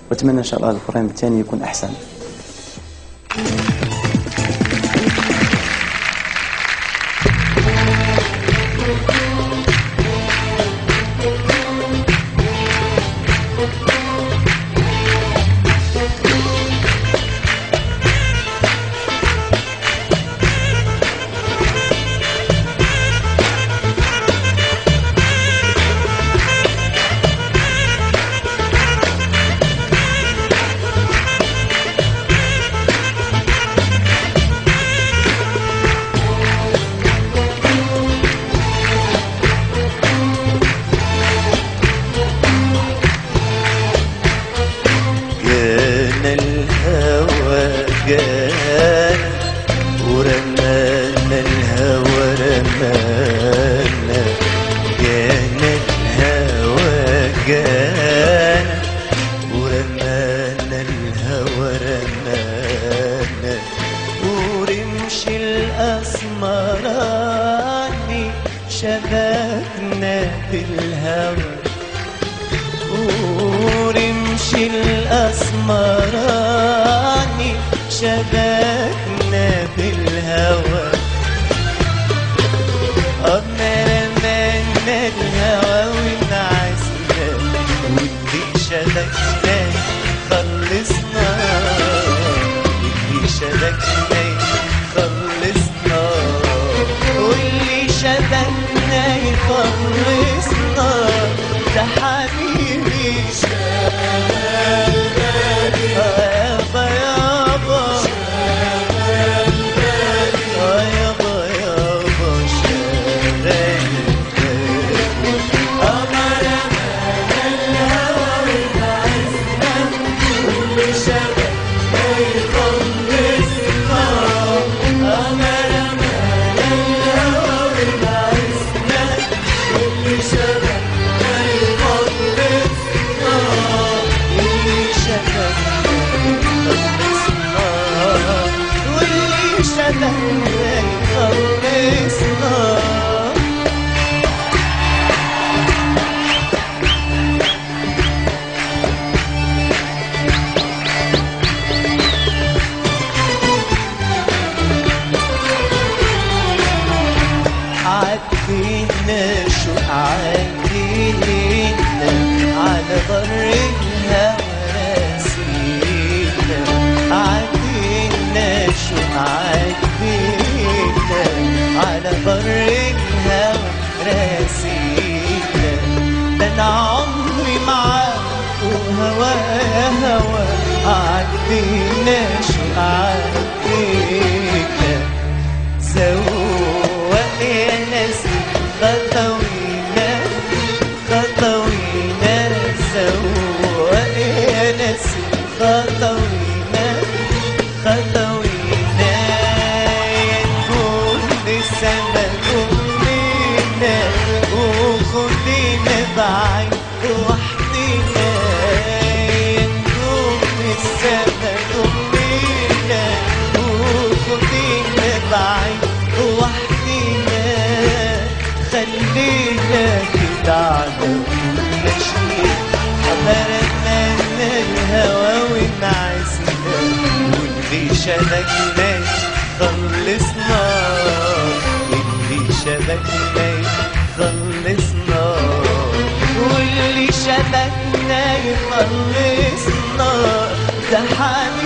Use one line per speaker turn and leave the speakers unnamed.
واتمنى ان شاء الله القران الثاني يكون احسن
جانا الهوى جانا ورمانا الهوى رمانا جانا الهوى جانا ورمانا الهوى رمانا ورمش الأسمراني شبكنا بالهوى ورمش الأسمراني شبكنا بالهوى أما رمانا الهوى ونعسنا واللي شبكنا خلصنا واللي شبكنا خلصنا واللي شبكنا يخلصنا ده حبيبي يابا يابا يابا يابا شغال واللي شبكنا خلصنا واللي شبكنا خلصنا عدينا شو عدينا على بر الهوى راسينا عدينا شو عدينا على بر الهوى راسينا ده انا عمري معاك وهوايا هوا عدينا شو عدينا زوق يا ناس خطوينا خطوينا زوق يا ناس خطوينا خطوينا يا نجوم السما كلنا وخدينا بعيد وحدينا يا نجوم السما كلنا وخدينا بعيد وحدينا خلينا كده على ماشيين حضرنا الهوى ونعسنا واللي شبكنا خلصنا واللي شبكنا خلصنا واللي شبكنا يخلصنا ده حبيبي